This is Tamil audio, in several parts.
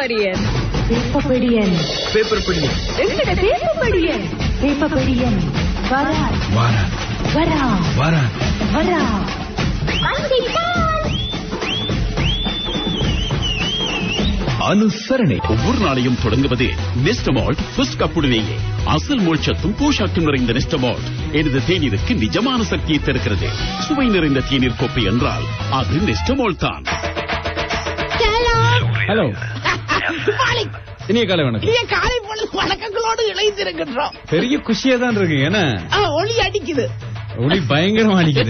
படியன் பேப்பபடியன் பேப்பர் பிடி எங்கட பேப்பபடியன் பேப்பபடியன் வரா வாரா வரா வாரா வரா அனுசரணை ஒவ்வொரு நாளையும் தொடங்குவது நெஸ்டமால்ட் ஃபர்ஸ்ட் கப்புடனேயே அசல் மோட்சத்தும் போஷாக்கும் நிறைந்த நெஸ்டமால்ட் எனது தேநீருக்கு நிஜமான சக்தியை தருகிறது சுவை நிறைந்த தேநீர் கோப்பை என்றால் அது நெஸ்டமால்ட் தான் ஹலோ இனிய காலை வணக்கம் இனிய காலை பொழுது வணக்கங்களோடு இணைந்திருக்கின்றோம் பெரிய குஷியா தான் இருக்கு ஏன்னா ஆ, ஒளி அடிக்குது ஒளி பயங்கரமா அடிக்குது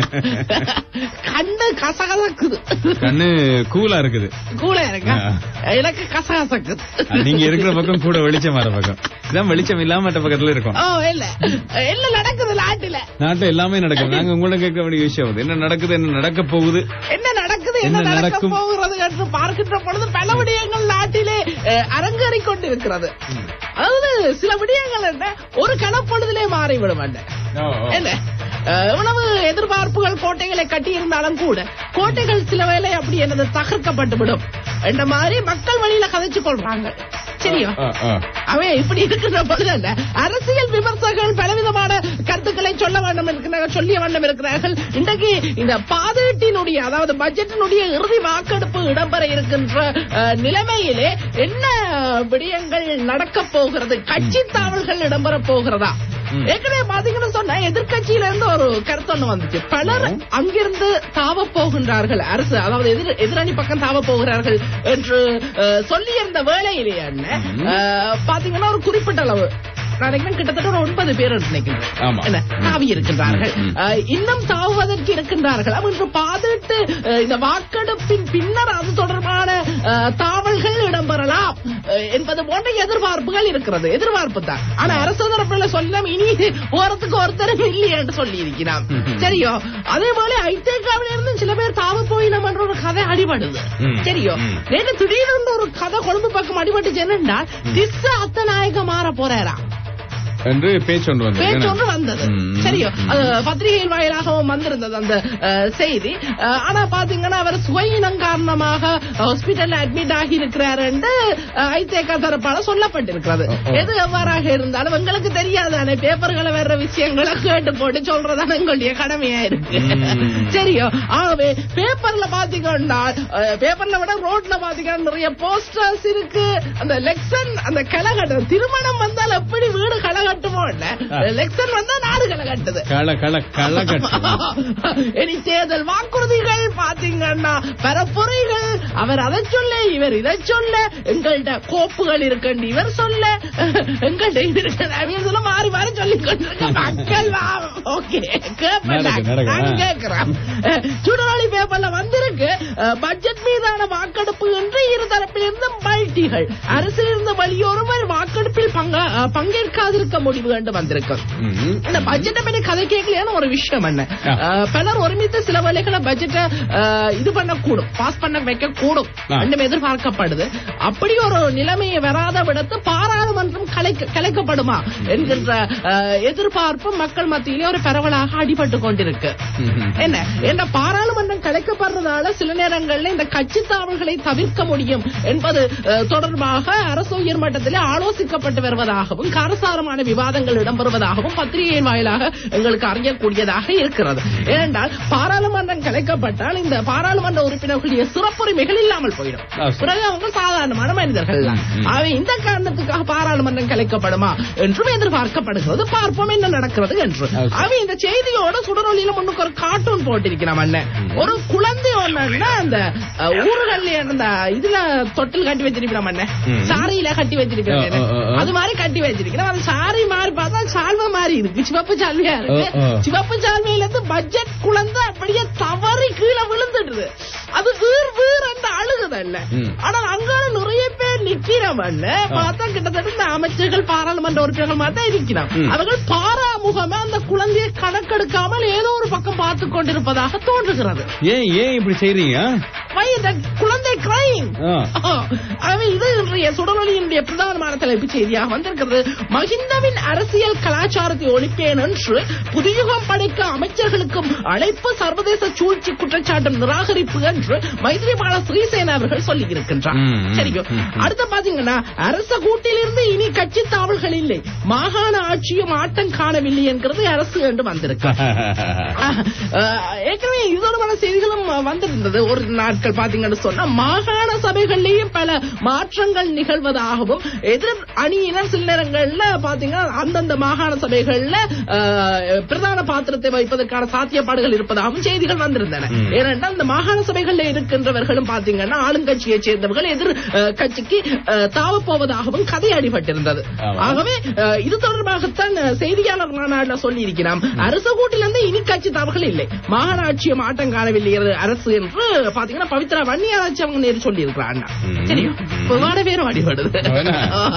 கண்ணு கசகசக்குது கண்ணு கூலா இருக்குது கூட இருக்கா ஆ. எனக்கு கசகசக்குது அது நீங்க இருக்கிற பக்கம் கூட வெளிச்சம் வர பக்கம் இதான் வெளிச்சம் இல்லாம மற்ற பக்கத்துல இருக்கோம் ஓ இல்ல என்ன நடக்குது நாட்டுல நாட்டுல எல்லாமே நடக்குது நாங்க உங்களை கேட்க வேண்டிய விஷயம் அது. என்ன நடக்குது என்ன நடக்க போகுது என்ன நடக்குது என்ன என்ன நடக்க நடக்கும்? போகிறது என்று பார்க்கின்ற பொழுது பல விடயங்கள் நாட்டிலே அஹ், அரங்கேறிக் கொண்டிருக்கிறது அதாவது சில விடயங்கள் என்ன ஒரு கணப்பொழுதிலே மாறிவிடும் என்ன என்ன அஹ், எவ்வளவு எதிர்பார்ப்புகள் கோட்டைகளை கட்டி இருந்தாலும் கூட கோட்டைகள் சில வேளை அப்படி என்னது தகர்க்கப்பட்டு விடும் என்ற மாதிரி மக்கள் வழியில கதைச்சு கொள்றாங்க சரியா ஆ, ஆ. அவன் இப்படி இருக்கின்ற பொழுது என்ன அரசியல் விமர்சகர்கள் பலவிதமான கருத்துக்களை சொல்ல வேண்டும் இருக்கிறார்கள் சொல்லிய வண்ணம் இருக்கிறார்கள் இன்றைக்கு இந்த பாதீட்டினுடைய அதாவது பட்ஜெட்டினுடைய இறுதி வாக்கெடுப்பு இடம்பெற இருக்கின்ற அஹ், நிலைமையிலே என்ன விடயங்கள் நடக்க போகிறது கட்சி தாவல்கள் இடம்பெற போகிறதா ஏற்கனவே பாத்தீங்கன்னு சொன்னா எதிர்கட்சியில இருந்து ஒரு கருத்து ஒண்ணு வந்துச்சு பலர் அங்கிருந்து தாவ போகின்றார்கள் அரசு அதாவது எதிர் எதிரணி பக்கம் தாவ போகிறார்கள் என்று அஹ், சொல்லியிருந்த வேளையிலே என்ன அஹ், பாத்தீங்கன்னா ஒரு குறிப்பிட்ட அளவு நான் நினைக்கிறேன் கிட்டத்தட்ட ஒரு ஒன்பது பேர் நினைக்கிறேன் ஆமா. என்ன தாவி இருக்கின்றார்கள் ம், ம். அஹ், இன்னும் தாவுவதற்கு இருக்கின்றார்கள் என்று பாதிட்டு அஹ், இந்த வாக்கெடுப்பின் பின்னர் அது தொடர்பான அஹ், தாவல்கள் இடம்பெறலாம் அஹ், என்பது போன்ற எதிர்பார்ப்புகள் இருக்கிறது எதிர்பார்ப்பு தான் ஆனா அரசு தரப்புல சொல்ல இனி போறதுக்கு ஒருத்தரும் இல்லை என்று சொல்லி இருக்கிறான் சரியோ அதே போல ஐதேகாவில இருந்து சில பேர் தாவ போயினம் என்ற ஒரு கதை அடிபடுது ம். சரியோ ம். நேற்று திடீர்னு ஒரு கதை கொழும்பு பக்கம் அடிபட்டுச்சு என்னன்னா திஸ்ஸ அத்தநாயக மாற போறாராம் என்று பேச்சு ஒன்று வந்தது பேச்சு ஏன்னா? ஒன்று வந்தது ம், சரியோ ம். அது பத்திரிகையின் வாயிலாகவும் வந்திருந்தது அந்த அஹ், செய்தி அஹ், ஆனா பாத்தீங்கன்னா அவர் சுவையினம் காரணமாக ஹாஸ்பிட்டல்ல அட்மிட் ஆகி இருக்கிறார் என்று ஐதேகா தரப்பால சொல்லப்பட்டிருக்கிறது ஓ, ஓ. எது எவ்வாறாக இருந்தாலும் எங்களுக்கு தெரியாதானே பேப்பர்களை வேற விஷயங்களை கேட்டு போட்டு சொல்றதான எங்களுடைய கடமையா இருக்கு ம். சரியோ ஆகவே பேப்பர்ல பாத்தீங்கன்னா அஹ், பேப்பர்ல விட ரோட்ல பாத்தீங்கன்னா நிறைய போஸ்டர்ஸ் இருக்கு அந்த லெக்சன் அந்த கலகட்டம் திருமணம் வந்தால் எப்படி வீடு கலகட்டுமோ இல்ல ஆ. லெக்சன் வந்தா நாடு கலகட்டுது கள கள கள கட்டு இனி தேர்தல் வாக்குறுதிகள் பாத்தீங்கன்னா பரப்புரைகள் அவர் அதை சொல்ல இவர் இதை சொல்ல எங்கள்ட்ட கோப்புகள் இருக்குன்னு இவர் சொல்ல எங்கள்ட்ட இது இருக்கு அப்படின்னு சொல்ல மாறி மாறி சொல்லி கொண்டிருக்க மக்கள் ஓகே நடக்கு, நடக்கு, ஆ. கேட்கிறோம் சுடரொளி பேப்பர்ல வந்திருக்கு அஹ், பட்ஜெட் மீதான வாக்கெடுப்பு என்று இரு தரப்பிலிருந்து மல்டிகள் அரசிலிருந்து வழியொருவர் வாக்கெடுப்பில் பங்க- அஹ், பங்கேற்காதிருக்க முடிவு என்று வந்திருக்கு ம். இந்த பட்ஜெட்டை பற்றி கதை கேட்கலையான ஒரு விஷயம் என்ன ஆ. அஹ், பலர் ஒருமித்து சில வேலைகளை பட்ஜெட்டை அஹ், இது பண்ண கூடும் பாஸ் பண்ண வைக்க கூடும் ஆ. இன்னும் எதிர்பார்க்கப்படுது அப்படி ஒரு நிலைமையை வராத விடத்து பாராளுமன்றம் கலைக்க கலைக்கப்படுமா என்கின்ற அஹ், எதிர்பார்ப்பு மக்கள் மத்தியிலே ஒரு பரவலாக அடிபட்டு கொண்டிருக்கு ம். என்ன என்ன பாராளுமன்றம் கலைக்கப்படுறதால சில நேரங்கள்ல இந்த கட்சி தாவல்களை தவிர்க்க முடியும் என்பது அஹ், தொடர்பாக அரசு உயர் மட்டத்திலே ஆலோசிக்கப்பட்டு வருவதாகவும் காரசாரமான விவாதங்கள் இடம்பெறுவதாகவும் பத்திரிகையின் வாயிலாக எங்களுக்கு அறியக்கூடியதாக இருக்கிறது ஏனென்றால் பாராளுமன்றம் கலைக்கப்பட்டால் இந்த பாராளுமன்ற உறுப்பினர்களுடைய சிறப்புரிமைகள் இல்லாமல் போயிடும் ஆ, சரி. பிறகு அவங்க சாதாரணமான மனிதர்கள் தான் ம், ம். அவை இந்த காரணத்துக்காக பாராளுமன்றம் கலைக்கப்படுமா என்றும் எதிர்பார்க்கப்படுகிறது பார்ப்போம் என்ன நடக்கிறது என்று ஆ, சரி. அவ இந்த செய்தியோட சுடரொலியில முன்னுக்கு ஒரு கார்ட்டூன் போட்டிருக்கிறான் அண்ணன் ஒரு குழந்தை ஒண்ணுன்னா அந்த அஹ், ஊர்கள்ல அந்த இதுல தொட்டில் கட்டி வச்சிருக்கிறான் அண்ணன் ம். சாரியில கட்டி வச்சிருக்கிறேன் ஆ, ஆ, ஆ. அது மாதிரி கட்டி வச்சிருக்கிறேன் அந்த சாரி மாதிரி பார்த்தா சால்வை மாதிரி இருக்கு சிவப்பு சால்வையா இருக்கு ஆ, ஆ. சிவப்பு சால்வையில இருந்து பட்ஜெட் குழந்தை அப்படியே தவறி கீழே விழுந்துடுது அது வீர் வீர் என்று அழுகுதல்ல ம். ஆனால் அங்கால நிறைய பேர் நிக்கிறவன்ல பார்த்தா கிட்டத்தட்ட இந்த அமைச்சர்கள் பாராளுமன்ற உறுப்பினர்கள் மாதிரி தான் இருக்கிறான் ம். அவர்கள் பாராமுகமே அந்த குழந்தையை கணக்கெடுக்காமல் ஏதோ ஒரு பக்கம் பார்த்து கொண்டிருப்பதாக தோன்றுகிறது ஏன் ஏன் இப்படி செய்றீங்க வை குழந்தை கிரைம் ஆ. ஆகவே இது இன்றைய சுடரொலியினுடைய பிரதானமான தலைப்பு செய்தியாக வந்திருக்கிறது மஹிந்தவின் அரசியல் கலாச்சாரத்தை ஒழிப்பேன் என்று புதியுகம் படைக்க அமைச்சர்களுக்கும் அழைப்பு சர்வதேச சூழ்ச்சி குற்றச்சாட்டு நிராகரிப்பு என்று மைத்ரிபால ஸ்ரீசேனா அவர்கள் சொல்லி இருக்கின்றார் ம், ம், சரியோ ம், ம். அடுத்து பாத்தீங்கன்னா அரச கூட்டிலிருந்து இனி கட்சி தாவல்கள் இல்லை மாகாண ஆட்சியும் ஆட்டம் காணவில்லை என்கிறது அரசு என்று வந்திருக்கு ஆஹ், ஏற்கனவே இது தொடர்பான செய்திகளும் வந்திருந்தது ஒரு நாட்கள் பாத்தீங்கன்னு சொன்னா மாகாண சபைகள்லயும் பல மாற்றங்கள் நிகழ்வதாகவும் எதிர் அணியினர் சில நேரங்கள்ல பாத்தீங்கன்னா அந்தந்த மாகாண சபைகள்ல ஆஹ், பிரதான பாத்திரத்தை வைப்பதற்கான சாத்தியப்பாடுகள் இருப்பதாகவும் செய்திகள் வந்திருந்தன ம். ஏனென்றால் இந்த மாகாண சபைகள்ல இருக்கின்றவர்களும் பாத்தீங்கன்னா ஆளுங்கட்சியை சேர்ந்தவர்கள் எதிர் அஹ், கட்சிக்கு அஹ், தாவப் போவதாகவும் கதை அடிபட்டிருந்தது ஆமா. ஆகவே அஹ், இது தொடர்பாகத்தான் அஹ், செய்தியாளர் மாநாடுல சொல்லி இருக்கிறாம் அரச கூட்டிலிருந்து இனி கட்சி தாவல்கள் இல்லை மாகாண ஆட்சியம் ஆட்டம் காணவில்லை அரசு என்று பாத்தீங்கன்னா பவித்ரா வன்னியாராட்சி அவங்க நேரு சொல்லி இருக்கிறாங்க ம். தெரியும் பொதுவான பேரும் அடிபடுது அவனா?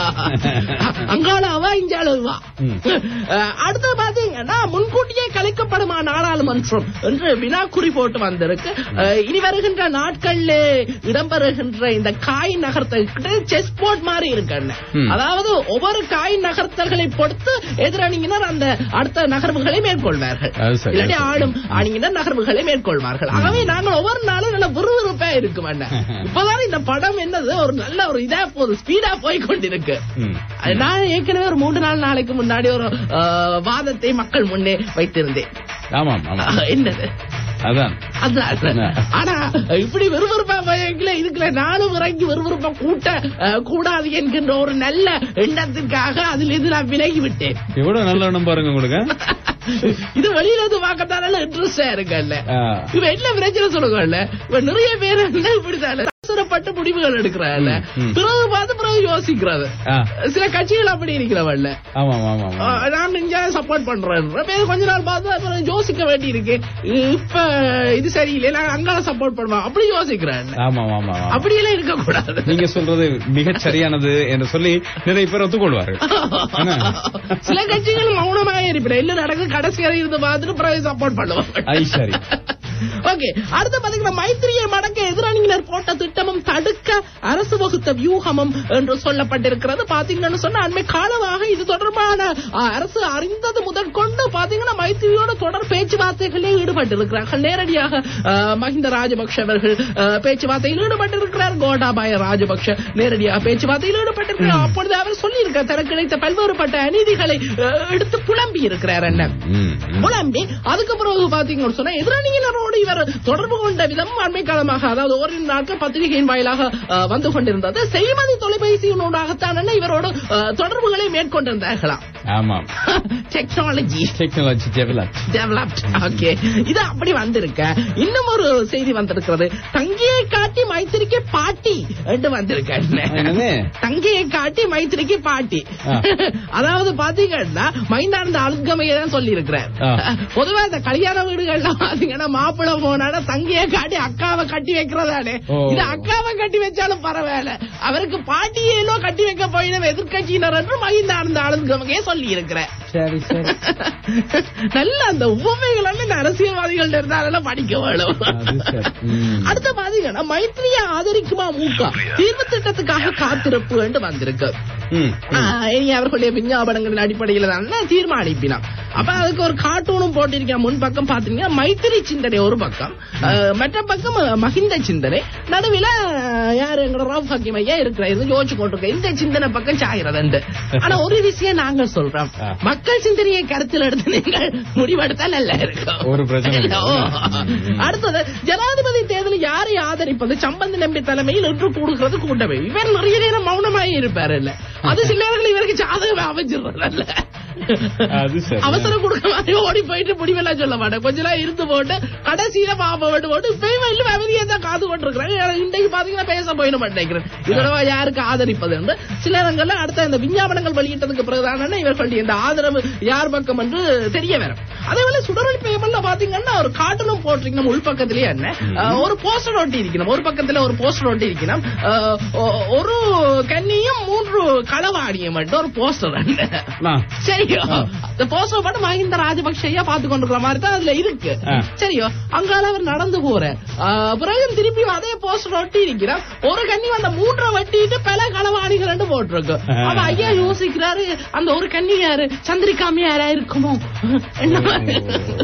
அங்காள அவ இஞ்சால வா ம். அஹ், அடுத்து பாத்தீங்கன்னா முன்கூட்டியே கலைக்கப்படுமா நாடாளுமன்றம் என்று வினாக்குறி போட்டு வந்திருக்கு அஹ், இனி வருகின்ற நாட்கள்ல இடம்பெறுகின்ற இந்த காய் நகர்த்த செஸ் போர்ட் மாதிரி இருக்கு ம். அதாவது ஒவ்வொரு காய் நகர்த்தல்களை பொறுத்து எதிரணியினர் அந்த அடுத்த நகர்வுகளை மேற்கொள்வார்கள் அது சரி, இல்லாட்டி அது சரி. ஆளும் அணியினர் நகர்வுகளை மேற்கொள்வார்கள் ஆகவே நாங்கள் ஒவ்வொரு நாளும் நல்ல விறுவிறுப்பா இருக்கும் அண்ணா. இப்பதான் இந்த படம் என்னது ஒரு நல்ல ஒரு இதா போகுது ஸ்பீடா போய் கொண்டிருக்கு ம். அது நான் ஏற்கனவே ஒரு மூன்று நாள் நாளைக்கு முன்னாடி ஒரு அஹ், வாதத்தை மக்கள் முன்னே வைத்திருந்தேன் ஆமாம் ஆமாம் அஹ், என்னது அதான் அதான் ஆனா இப்படி விறுவிறுப்பா பயங்கல இதுக்குள்ள நானும் இறங்கி விறுவிறுப்பா கூட்ட அஹ், கூடாது என்கின்ற ஒரு நல்ல எண்ணத்திற்காக அதில் இருந்து நான் விலகி விட்டேன் எவ்வளவு நல்ல எண்ணம் பாருங்க உங்களுக்கு இது வெளியில இருந்து பார்க்கத்தான இன்ட்ரெஸ்டா இருக்குல்ல ஆ. இவ என்ன பிரச்சனை சொல்லுங்கல்ல இவ நிறைய பேர் என்ன இப்படிதான் அவசரப்பட்டு முடிவுகள் எடுக்கிறாள் ம், ம். பிறகு பார்த்து பிறகு யோசிக்கிறது ஆ. சில கட்சிகள் அப்படி இருக்கிறவல்ல ஆமாம் ஆமாம் ஆ, ஆமாம் நான் நெஞ்சா சப்போர்ட் பண்றேன் பேர் கொஞ்ச நாள் பார்த்து அப்புறம் யோசிக்க வேண்டி இருக்கு இப்ப இது சரியில்லை நான் அங்கால சப்போர்ட் பண்ணுவேன் அப்படி யோசிக்கிறேன் ஆமாம் ஆமாம் ஆமாம் அப்படியெல்லாம் இருக்க கூடாது நீங்க சொல்றது மிகச் சரியானது என்று சொல்லி நிறைய பேர் ஒத்துக்கொள்வார்கள் என்ன? சில கட்சிகள் மௌனமாக இருப்பிட இல்ல நடக்க கடைசி வரை இருந்து பார்த்துட்டு பிறகு சப்போர்ட் பண்ணுவாங்க ஐ சரி ஓகே அடுத்து பாத்தீங்கன்னா மைத்திரியை மடக்க எதிரணியினர் போட்ட திட்டமும் தடுக்க அரசு வகுத்த வியூகமும் என்று சொல்லப்பட்டிருக்கிறது பாத்தீங்கன்னு சொன்னா அண்மை காலமாக இது தொடர்பான ஆ, அரசு அறிந்தது முதற்கொண்டு பாத்தீங்கன்னா மைத்திரியோட தொடர் பேச்சுவார்த்தைகளில் ஈடுபட்டிருக்கிறார்கள் நேரடியாக ஆ, மஹிந்த ராஜபக்ஷ அவர்கள் ஆ, பேச்சுவார்த்தையில் ஈடுபட்டிருக்கிறார் கோட்டாபாய ராஜபக்ஷ நேரடியாக பேச்சுவார்த்தையில் ஈடுபட்டிருக்கிறார் அப்பொழுது அவர் சொல்லியிருக்கார் தனக்கு கிடைத்த பல்வேறுபட்ட அநீதிகளை ஆ, எடுத்து புலம்பி இருக்கிறார் என்ன ம், ம். புலம்பி அதுக்கு பிறகு பாத்தீங்கன்னு சொன்னா எதிரணியினரோடு இவர் தொடர்பு கொண்ட விதம் அண்மை காலமாக அதாவது ஓரிரு நாட்கள் பத்திரிகையின் வாயிலாக அஹ், வந்து கொண்டிருந்தது செய்மதி தொலைபேசியினூடாகத்தான் என்ன இவரோடு அஹ், தொடர்புகளை மேற்கொண்டிருந்தார்களாம் ஆமாம் technology technology develop developed okay இது அப்படி வந்திருக்க இன்னும் ஒரு செய்தி வந்திருக்கிறது தங்கியை காட்டி மைத்திரிக்கு பாட்டி என்று வந்திருக்க என்னது? தங்கையை காட்டி மைத்திரிக்கு பாட்டி ஆ. அதாவது பாத்தீங்கன்னா மைந்தானந்த அழுகமையை தான் சொல்லி இருக்கிறார் ஆ. பொதுவா இந்த கல்யாண வீடுகள்லாம் பாத்தீங்கன்னா மாப்பிள்ளை போனாட தங்கையை காட்டி அக்காவை கட்டி வைக்கிறதானே ஓ. இது அக்காவை கட்டி வச்சாலும் பரவாயில்ல அவருக்கு பாட்டியேனோ கட்டி வைக்க போயிடும் எதிர்கட்சியினர் என்று மகிந்தானந்த அழுகமையே சொல்லி இருக்கிறேன் சரி சரி நல்ல அந்த உவமைகள் எல்லாம் இந்த அரசியல்வாதிகள் இருந்தாலும் படிக்க வேணும் அது சரி. ம். அடுத்த பாத்தீங்கன்னா மைத்திரியை ஆதரிக்குமா மூக்கா தீர்வு திட்டத்துக்காக காத்திருப்பு என்று வந்திருக்கு ம், ஆ, ம். இனி அவர்களுடைய விஞ்ஞாபனங்களின் அடிப்படையில் தான் தீர்மானம் அனுப்பினான் அப்ப அதுக்கு ஒரு கார்ட்டூனும் போட்டிருக்கேன் முன் பக்கம் பாத்தீங்கன்னா மைத்திரி சிந்தனை ஒரு பக்கம் ஆ, மற்ற பக்கம் அ, மஹிந்த சிந்தனை நடுவில ஆ, யாரு எங்களோட ராவ் ஹக்கீம் ஐயா இருக்கிறாரு யோசிச்சு கொண்டிருக்க இந்த சிந்தனை பக்கம் சாகிறதுண்டு ஆனா ஒரு விஷயம் நாங்க சொல்றோம் ஆ. மக்கள் சிந்தனையை கருத்தில் எடுத்து நீங்கள் முடிவெடுத்தால் நல்லா இருக்கும் ஒரு பிரச்சனை இல்லை. ஓ. அடுத்தது ஜனாதிபதி தேர்தலில் யாரை ஆதரிப்பது சம்பந்த நம்பி தலைமையில் இன்று கூடுகிறது கூட்டமே இவர் நிறைய நேரம் மௌனமாயே இருப்பாரு இல்ல அது சில நேரங்கள் இவருக்கு சாதகமே அமைஞ்சிடுறதுல அது சரி. அவசரம் கொடுக்க மாதிரி ஓடி போயிட்டு முடிவெல்லாம் சொல்ல மாட்டேன் கொஞ்ச நாள் இருந்து போட்டு கடைசியில பாப்ப விட்டு போட்டு இப்பயும் இல்ல அவரையே தான் காது கொண்டிருக்கிறேன் இன்றைக்கு பாத்தீங்கன்னா பேச போயிட மாட்டேங்கிறேன் இதோட யாருக்கு ஆதரிப்பது என்று சில இடங்கள்ல அடுத்த இந்த விஞ்ஞாபனங்கள் வெளியிட்டதுக்கு பிறகுதான இவர்களுடைய இந்த ஆதரவு யார் பக்கம் என்று தெரிய வரும் அதே போல சுடரொளி பேப்பர்ல பாத்தீங்கன்னா ஒரு கார்ட்டூனும் போட்டிருக்கணும் உள்பக்கத்திலேயே என்ன அஹ், ஒரு போஸ்டர் ஒட்டி இருக்கணும் ஒரு பக்கத்துல ஒரு போஸ்டர் ஒட்டி இருக்கணும் அஹ், ஒ- ஒரு கன்னியும் மூன்று களவாடியும் மட்டும் ஒரு போஸ்டர் ஆ. சரி சரியோ இந்த போஸ்டர் மட்டும் மஹிந்த ராஜபக்ஷையா பாத்து கொண்டிருக்கிற மாதிரி தான் அதுல இருக்கு ஆ. சரியோ அங்கால அவர் நடந்து போற பிறகு திருப்பி அதே போஸ்டர் ஒட்டி இருக்கிறார் ஒரு கண்ணி அந்த மூன்றை வெட்டிட்டு பல களவாணிகள் போட்டிருக்கு அவ ஐயா யோசிக்கிறாரு அந்த ஒரு கண்ணி யாரு சந்திரிகாமியாரா இருக்குமோ என்ன மாதிரி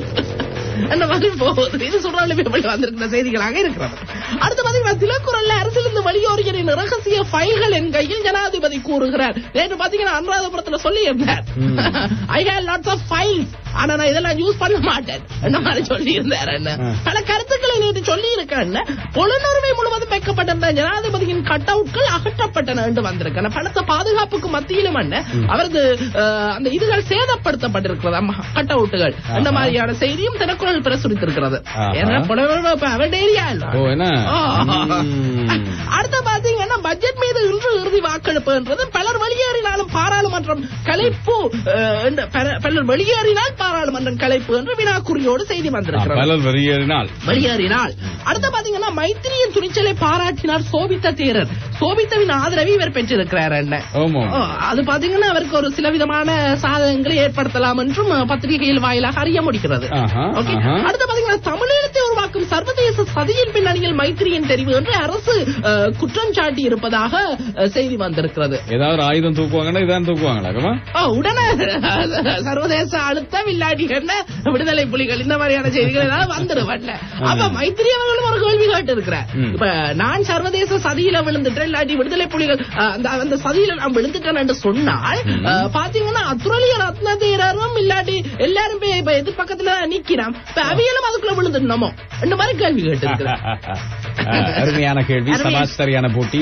அந்த மாதிரி போகுது இது சொல்றாங்க வந்திருக்கிற செய்திகளாக இருக்கிறது அடுத்து பாத்தீங்கன்னா திலக்குறள்ல அரசிலிருந்து வெளியோரிகளின் ரகசிய ஃபைல்கள் என் கையில் ஜனாதிபதி கூறுகிறார் நேற்று பாத்தீங்கன்னா அனுராதபுரத்துல சொல்லி இருந்தார் I have lots of files ஆனா நான் இதெல்லாம் யூஸ் பண்ண மாட்டேன் என்ன மாதிரி சொல்லி இருந்தார் என்ன ம். பல கருத்துக்களை நேற்று சொல்லி இருக்கேன் பொழுநுரிமை முழுவதும் வைக்கப்பட்டிருந்த ஜனாதிபதியின் கட் அவுட்கள் அகற்றப்பட்டன என்று வந்திருக்கன பலத்த பாதுகாப்புக்கு மத்தியிலும் என்ன அவரது அஹ், அந்த இதுகள் சேதப்படுத்தப்பட்டிருக்கிறது கட் அவுட்டுகள் அந்த மாதிரியான செய்தியும் தினக்குரல் பிரசுரித்திருக்கிறது ஆஹா. ஏன்னா புலவர்கள் இப்ப அவன் ஏரியா இல்ல ஓ என்ன ஆ. ம். அடுத்து பாத்தீங்கன்னா பட்ஜெட் மீது இன்று இறுதி வாக்கெடுப்புன்றது பலர் வெளியேறினாலும் பாராளுமன்றம் கலைப்பு அஹ், இந்த பல- பலர் வெளியேறினால் பாராளுமன்றம் கலைப்பு என்று வினாக்குறியோடு செய்தி ஆ, வந்திருக்கிறது பலர் வெளியேறினால் வெளியேறினாள் அடுத்து பாத்தீங்கன்னா மைத்திரியின் துணிச்சலை பாராட்டினார் சோபித்த தேரர் சோபித்தவின் ஆதரவை இவர் பெற்றிருக்கிறார் என்ன ஆமா ஓ, அது பாத்தீங்கன்னா அவருக்கு ஒரு சில விதமான சாதகங்களை ஏற்படுத்தலாம் என்றும் அஹ், பத்திரிகையில் வாயிலாக அறிய முடிகிறது ஆஹா, ஓகே. ஆஹா. அடுத்து பாத்தீங்கன்னா தமிழீழத்தை உருவாக்கும் சர்வதேச சதியின் பின்னணியில் மைத்திரியின் தெரிவு என்று அரசு அஹ், குற்றம் சாட்டி இருப்பதாக அஹ், செய்தி வந்திருக்கிறது ஏதாவது ஒரு ஆயுதம் தூக்குவாங்கன்னா இதான் தூக்குவாங்களா கமா ஓ, உடனே அஹ், சர்வதேச அழுத்தம் இல்லாட்டி என்ன விடுதலை புலிகள் இந்த மாதிரியான செய்திகள் ஏதாவது வந்துருவல்ல அப்ப மைத்திரி அவர்களும் ஒரு கேள்வி கேட்டு இருக்கிறார் ம். இப்ப நான் சர்வதேச சதியில விழுந்துட்டேன் இல்லாட்டி விடுதலை புலிகள் அஹ், அந்த அந்த சதியில நான் விழுந்துட்டேன் என்று சொன்னால் அஹ், பாத்தீங்கன்னா அத்துரலிய ரத்ன தேரரும் இல்லாட்டி எல்லாரும் போய் இப்ப எதிர்பக்கத்துல நிக்கிறான் இப்ப அவியலும் அதுக்குள்ள விழுந்துடணுமோ இந்த மாதிரி கேள்வி கேட்டு இருக்கிறார் ஆ, அருமையான கேள்வி அருமை. சராசரியான போட்டி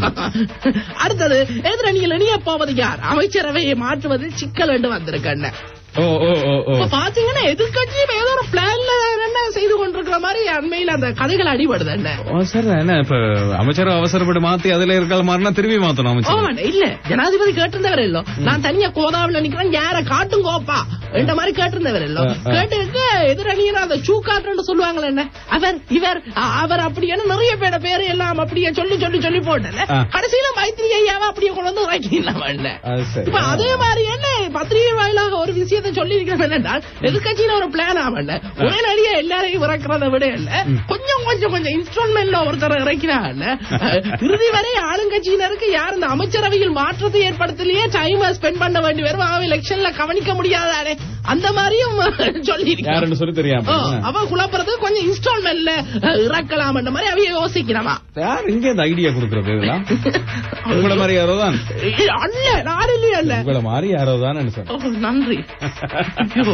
அடுத்தது எதிரணியில் இணைய போவது யார் அமைச்சரவையை மாற்றுவதில் சிக்கல் என்று வந்திருக்கண்ண ஓ ஓ ஓ ஓ இப்ப பாத்தீங்கன்னா எதிர்கட்சி ஏதோ ஒரு பிளான்ல என்ன செய்து கொண்டிருக்கிற மாதிரி அண்மையில் அந்த கதைகள் அடிபடுது என்ன ஓ, சார் என்ன இப்ப அமைச்சர் அவசரப்பட்டு மாத்தி அதுல இருக்கிற மாதிரினா திரும்பி மாத்தணும் அமைச்சர் ஆமாண்ணே, இல்ல ஜனாதிபதி கேட்டிருந்தவர் இல்லோ நான் தனியா கோதாவில நிக்கிறேன் யார காட்டும் கோப்பா என்ற மாதிரி கேட்டிருந்தவர் இல்லோ ஆ, ஆ. கேட்டு எதிரணியர் அந்த சூ காட்டுன்னு சொல்லுவாங்களே என்ன அவர் இவர் அ- அவர் அப்படின்னு நிறைய பேர பேரு எல்லாம் அப்படியே சொல்லி சொல்லி சொல்லி போட்டல ஆ. கடைசியில மைத்திரி ஐயாவை அப்படியே கொண்டு வந்து இறக்கிடலாம் அது சரி. இப்ப அதே மாதிரி என்ன பத்திரிகை வாயிலாக ஒரு விஷயத்தை சொல்லி இருக்கிறது என்னென்றால் எதிர்கட்சியில ஒரு பிளான் ஆகல ஒரே நடிகை எல்லாரையும் இறக்குறத விட இல்ல கொஞ்சம் கொஞ்சம் கொஞ்சம் இன்ஸ்டால்மெண்ட்ல ஒருத்தர் இறக்கிறாங்கல்ல இறுதி வரை ஆளுங்கட்சியினருக்கு யார் இந்த அமைச்சரவையில் மாற்றத்தை ஏற்படுத்தலையே டைம் ஸ்பெண்ட் பண்ண வேண்டி வரும் அவன் எலெக்ஷன்ல கவனிக்க முடியாதானே அந்த மாதிரியும் சொல்லி யாருன்னு சொல்லி தெரியாம அவ குழப்பறதுக்கு கொஞ்சம் இன்ஸ்டால்மெண்ட்ல இறக்கலாம் மாதிரி அவைய யோசிக்கிறமா யார் இங்க இந்த ஐடியா கொடுக்கறது இதெல்லாம் உங்களை மாதிரி யாரோ தான் அல்ல நாடு இல்லையா அல்ல உங்களை மாதிரி யாரோ தான் சார் ஓ, நன்றி ஐயோ.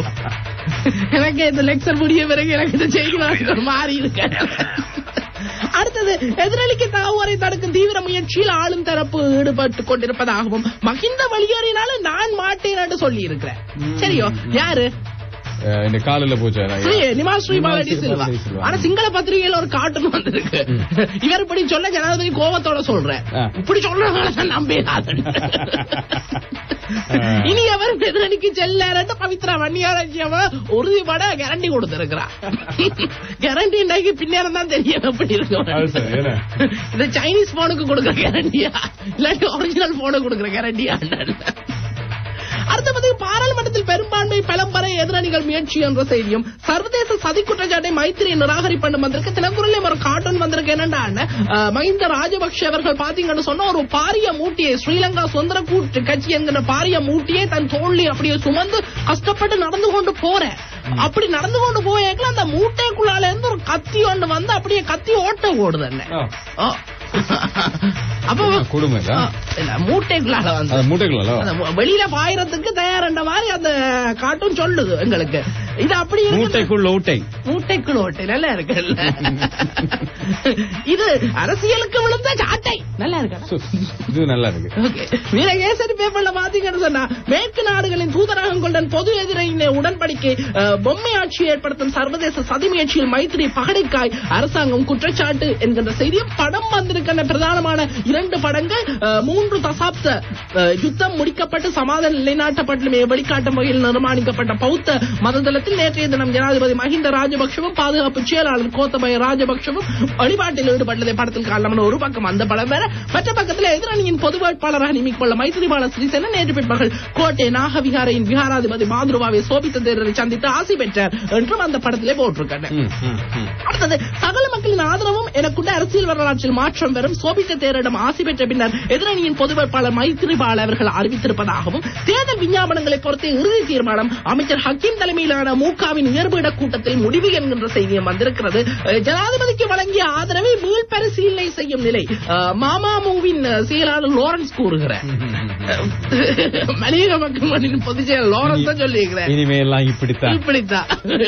எனக்கு இந்த லெக்சர் முடிய பிறகு எனக்கு இந்த செய்தி வாசிக்கிற மாறி இருக்கு அடுத்தது எதிரொலிக்கு தாவரை தடுக்கும் தீவிர முயற்சியில் ஆளும் தரப்பு ஈடுபட்டு கொண்டிருப்பதாகவும் மகிந்த வெளியேறினாலும் நான் மாட்டேன் என்று சொல்லி இருக்கிறேன் சரியோ யாரு அஹ், இந்த காலில் போச்சு ஸ்ரீ நிமா ஸ்ரீ நிமால் பாலடி ஸ்ரீ சில்வா பாலடி சில்வா. ஆனா சிங்கள பத்திரிகையில ஒரு காட்டுன்னு வந்திருக்கு இவர் இப்படி சொல்ல ஜனாதிபதி கோபத்தோட சொல்றேன் ஆ. இப்படி சொல்றவங்கள நம்பிடாது ஆ. இனி அவர் எதிரணிக்கு செல்லாரட்டு பவித்ரா வன்னியாரஞ்சியவ உறுதிப்பட கேரண்டி கொடுத்திருக்கிறா கேரண்டி இன்றைக்கு பின்னேரம் தான் தெரியும் எப்படி அது சரி, இருக்கும் என்ன? இந்த சைனீஸ் போனுக்கு கொடுக்குற கேரண்டியா இல்லாட்டி ஒரிஜினல் போனுக்கு கொடுக்குற கேரண்டியா அடுத்த பதிவு பாராளுமன்றத்தில் பெரும்பான்மை பலம் பெற எதிரணிகள் முயற்சி என்ற செய்தியும் சர்வதேச சதி குற்றச்சாட்டை மைத்திரி நிராகரிப்பண்டு வந்திருக்கு தினக்குரலில் ஒரு கார்ட்டூன் வந்திருக்கு என்னன்னா அஹ், மஹிந்த ராஜபக்ஷ அவர்கள் பாத்தீங்கன்னு சொன்னா ஒரு பாரிய மூட்டியை ஸ்ரீலங்கா சுதந்திர கூட்டு கட்சி என்கிற பாரிய மூட்டியை தன் தோல்வி அப்படியே சுமந்து கஷ்டப்பட்டு நடந்து கொண்டு போறேன் அப்படி நடந்து கொண்டு போயேக்கல அந்த மூட்டைக்குள்ளால இருந்து ஒரு கத்தி ஒன்று வந்து அப்படியே கத்தி ஓட்ட ஓடுது என்ன ஆ. ஓ. அப்போ கொடுமை இல்ல? ஆ, இல்ல மூட்டைக்குள்ளால வந்து அது மூட்டைக்குள்ள அந்த மு- வெளியில பாயறதுக்கு தயார்ன்ற மாதிரி அந்த காட்டும் சொல்லுது எங்களுக்கு இது அப்படி இருக்குது. மூட்டைக்குள் ஓட்டை மூட்டைக்குள் ஓட்டை நல்லா இருக்குல்ல இது அரசியலுக்கு விழுந்த சாட்டை நல்லா இருக்கா சு, இது நல்லா இருக்கு ஓகே வீரகேசரி பேப்பர்ல பாத்தீங்கன்னு சொன்னா மேற்கு நாடுகளின் தூதரகங்களுடன் பொது எதிரின் உடன்படிக்கை அஹ், பொம்மை ஆட்சி ஏற்படுத்தும் சர்வதேச சதி முயற்சியில் மைத்திரி பகடைக்காய் அரசாங்கம் குற்றச்சாட்டு என்கின்ற செய்தியும் படம் வந்திருக்கின்ற பிரதானமான இரண்டு படங்கள் அஹ், மூன்று தசாப்த அஹ், யுத்தம் முடிக்கப்பட்டு சமாதான நிலைநாட்டப்பட்டுமே வெளிக்காட்டும் வகையில் நிர்மாணிக்கப்பட்ட பௌத்த மததளத்தில் நேற்றைய தினம் ஜனாதிபதி மஹிந்த ராஜபக்ஷவும் பாதுகாப்பு செயலாளர் கோத்தபய ராஜபக்ஷவும் வழிபாட்டில் ஈடுபட்டதை படத்தில் காரணமான ஒரு பக்கம் அந்த படம் வேற மற்ற பக்கத்தில் எதிரணியின் பொது வேட்பாளராக நியமிக்கொள்ள மைத்திரிபால சிறிசேன நேற்று பிற்பகல் கோட்டை நாகவிகாரையின் விகாராதிபதி மாதுருவாவை சோபித்த தேரரை சந்தித்து ஆசி பெற்றார் என்றும் அந்த படத்திலே போட்டிருக்காங்க ம், ம், ம். அடுத்தது சகல மக்களின் ஆதரவும் எனக்குள்ள அரசியல் வரலாற்றில் மாற்றம் வரும் சோபித்த தேரிடம் ஆசி பெற்ற பின்னர் எதிரணியின் பொது வேட்பாளர் மைத்திரிபால அவர்கள் அறிவித்திருப்பதாகவும் தேர்தல் விஞ்ஞாபனங்களை பொறுத்து இறுதி தீர்மானம் அமைச்சர் ஹக்கீம் தலைமையிலான மூகாவின் உயர்பீட கூட்டத்தில் முடிவு என்கின்ற செய்தியும் வந்திருக்கிறது அஹ், ஜனாதிபதிக்கு வழங்கிய ஆதரவை மீள்பரிசீலனை செய்யும் நிலை அஹ், மாமாமுவின் அஹ், செயலாளர் லாரன்ஸ் கூறுகிறார் மலையக மக்கள் மன்றின் பொதுச் செயலர் லாரன்ஸ் தான் சொல்லியிருக்கிறார் இனிமே எல்லாம் இப்படித்தான் இப்படித்தான்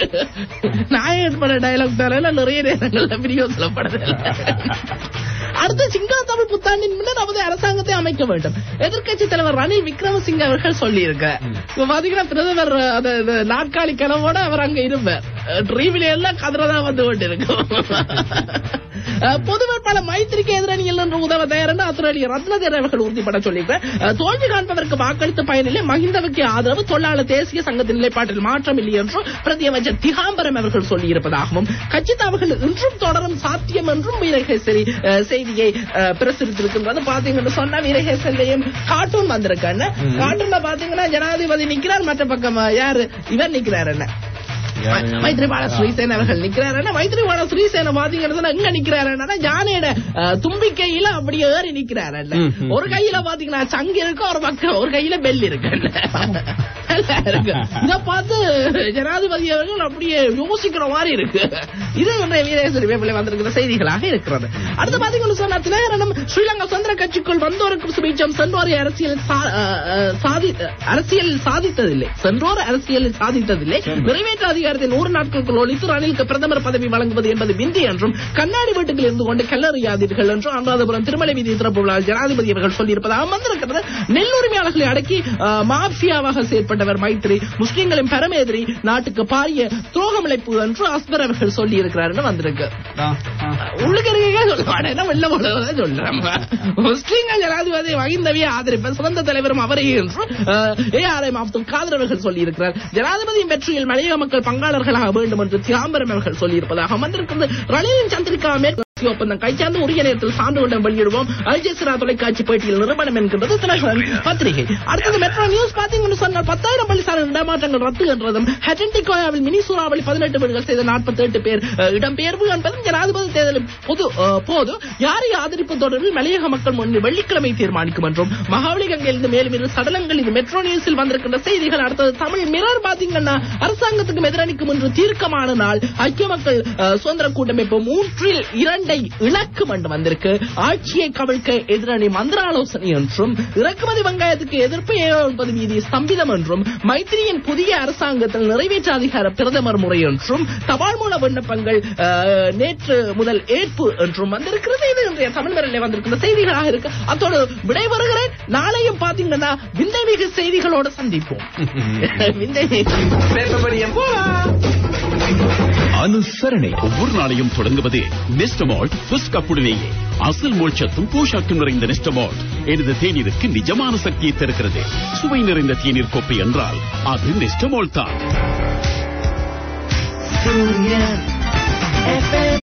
நாயகன் பட டயலாக் தரல நிறைய நேரங்கள்ல பிரயோசனப்படுது அடுத்து சிங்கள தமிழ் புத்தாண்டின் முன்னர் நமது அரசாங்கத்தை அமைக்க வேண்டும் எதிர்க்கட்சி தலைவர் ரணில் விக்ரமசிங்க அவர்கள் சொல்லியிருக்கார் இப்ப பாத்தீங்கன்னா பிரதமர் அந்த இந்த நாற்காலி கனவோட அவர் அங்க இருப்பார் டிவில எல்லாம் கதிரதான் வந்து கொண்டிருக்கும் அஹ், பொது வேட்பாளர் மைத்திரிக்கு எதிரணியில் என்று உதவ தயார் என்று அத்துறை ரத்னதேர் அவர்கள் உறுதிப்பட சொல்லியிருக்கார் அஹ், தோல்வி காண்பதற்கு வாக்களித்த பயனிலே மஹிந்தவுக்கு ஆதரவு தொழிலாளர் தேசிய சங்கத்தின் நிலைப்பாட்டில் மாற்றம் இல்லை என்றும் பிரதி அமைச்சர் திகாம்பரம் அவர்கள் சொல்லியிருப்பதாகவும் கட்சி தாவல்கள் இன்றும் தொடரும் சாத்தியம் என்றும் வீரகேசரி அஹ், செய்தியை அஹ், பிரசுரித்திருக்கின்றது பாத்தீங்கன்னு சொன்னா வீரகேசரிலையும் கார்ட்டூன் வந்திருக்காங்க கார்ட்டூன்ல பாத்தீங்கன்னா ஜனாதிபதி நிக்கிறார் மற்ற பக்கம் அஹ், யாரு இவர் நிக்கிறார் என்ன யாரு? மைத்ரிபால ஸ்ரீசேன அவர்கள் நிக்கிறாரு மைத்ரிபால ஸ்ரீசேன பாத்தீங்கன்னா எங்க நிக்கிறாருன்னா யானையோட அஹ், தும்பிக்கையில அப்படியே ஏறி நிக்கிறாரு ம், ம். ஒரு கையில பாத்தீங்கன்னா சங்கு இருக்கு ஒரு பக்கம் ஒரு கையில பெல் இருக்கு நல்லா இருக்கு இத பார்த்து ஜனாதிபதி அவர்கள் அப்படியே யோசிக்கிற மாதிரி இருக்கு இது இன்றைய வீரேஸ்வரி வேப்பிலை வந்திருக்கிற செய்திகளாக இருக்கிறது அடுத்து பாத்தீங்கன்னு சொன்னா தினகரனும் ஸ்ரீலங்கா சுதந்திர கட்சிக்குள் வந்தோருக்கும் சுபீட்சம் சென்றோரை அரசியல் சா- அஹ், அஹ், சாதி அரசியல் சாதித்ததில்லை சென்றோர் அரசியலில் சாதித்ததில்லை நிறைவேற்ற அதிகாரத்தை நூறு நாட்களுக்குள் ஒழித்து ரணிலுக்கு பிரதமர் பதவி வழங்குவது என்பது விந்தி என்றும் கண்ணாடி வீட்டுக்குள் இருந்து கொண்டு கல்லறியாதீர்கள் என்றும் அனுராதபுரம் திருமலை வீதி திறப்பு விழாவில் ஜனாதிபதி அவர்கள் சொல்லியிருப்பதாக வந்திருக்கிறது நெல் உரிமையாளர்களை அடக்கி அஹ், மாஃபியாவாக செயற்பட்டவர் மைத்ரி முஸ்லிம்களின் பரமேதிரி நாட்டுக்கு பாரிய துரோகம் இழைப்பு என்று அஸ்பர் அவர்கள் சொல்லி இருக்கிறார் வந்திருக்கு ஆ, ஆ. உள்ளுக்கு இருக்கே சொல்ல மாட்டேன் வெள்ள போலதான் சொல்றேன் முஸ்லீம்கள் ஜனாதிபதி மகிந்தவியை ஆதரிப்பர் சிறந்த தலைவரும் அவரே என்று ஏஆர்எம் அப்துல் காதர் அவர்கள் சொல்லியிருக்கிறார் ஜனாதிபதியின் வெற்றியில் மலையக மக்கள் பங்காளர்களாக வேண்டும் என்று தியாம்பரம் அவர்கள் சொல்லியிருப்பதாக வந்திருக்கிறது ரணிலின் சந்திரிகா மேற்கு ஒப்பந்தம் கைச்சார்ந்து உரிய நேரத்தில் சான்றுடன் வெளியிடுவோம் அல்ஜெசிரா தொலைக்காட்சி பேட்டியில் நிறுவனம் என்கின்றது தினகரன் பத்திரிகை அடுத்தது மெட்ரோ நியூஸ் பாத்தீங்கன்னு சொன்னால் பத்தாயிரம் பள்ளிசாலை இடமாற்றங்கள் ரத்து என்றதும் ஹெட்டன்டிகோயாவில் மினி சூறாவளி பதினெட்டு வீடுகள் செய்த நாற்பத்தி எட்டு பேர் அஹ், இடம்பெயர்வு என்பதும் ஜனாதிபதி தேர்தலில் பொது அஹ், போது யாரை ஆதரிப்பு தொடர்பில் மலையக மக்கள் முன் வெள்ளிக்கிழமை தீர்மானிக்கும் என்றும் மகாவலி கங்கையிலிருந்து மேலும் இரு சடலங்கள் இது மெட்ரோ நியூஸில் வந்திருக்கின்ற செய்திகள் அடுத்தது தமிழ் மிரர் பாத்தீங்கன்னா அரசாங்கத்துக்கும் எதிரணிக்கும் இன்று தீர்க்கமான நாள் ஐக்கிய மக்கள் அஹ், சுதந்திர கூட்டமைப்பு மூன்றில் இரண்டை இலக்கும் என்று வந்திருக்கு ஆட்சியை கவிழ்க்க எதிரணி மந்திராலோசனை என்றும் இறக்குமதி வெங்காயத்துக்கு எதிர்ப்பு ஏழு வீதி ஸ்தம்பிதம் என்றும் மைத்திரியின் புதிய அரசாங்கத்தில் நிறைவேற்ற அதிகார பிரதமர் முறை என்றும் தபால் மூல விண்ணப்பங்கள் அஹ், நேற்று முதல் ஏற்பு என்றும் வந்திருக்கிறது இது இன்றைய தமிழ் வரலே வந்திருக்கிற செய்திகளாக இருக்கு அத்தோடு விடைபெறுகிறேன் நாளையும் பாத்தீங்கன்னா விந்தை மிகு செய்திகளோடு சந்திப்போம் விந்தை அனுசரணை ஒவ்வொரு நாளையும் தொடங்குவது நெஸ்டமால்ட் ஃபர்ஸ்ட் கப்புடனேயே அசல் மோட்சத்தும் போஷாக்கும் நிறைந்த நெஸ்டமால்ட் எனது தேநீருக்கு நிஜமான சக்தியை தருகிறது சுவை நிறைந்த தேநீர் கோப்பை என்றால் அது நெஸ்டமால்ட் தான்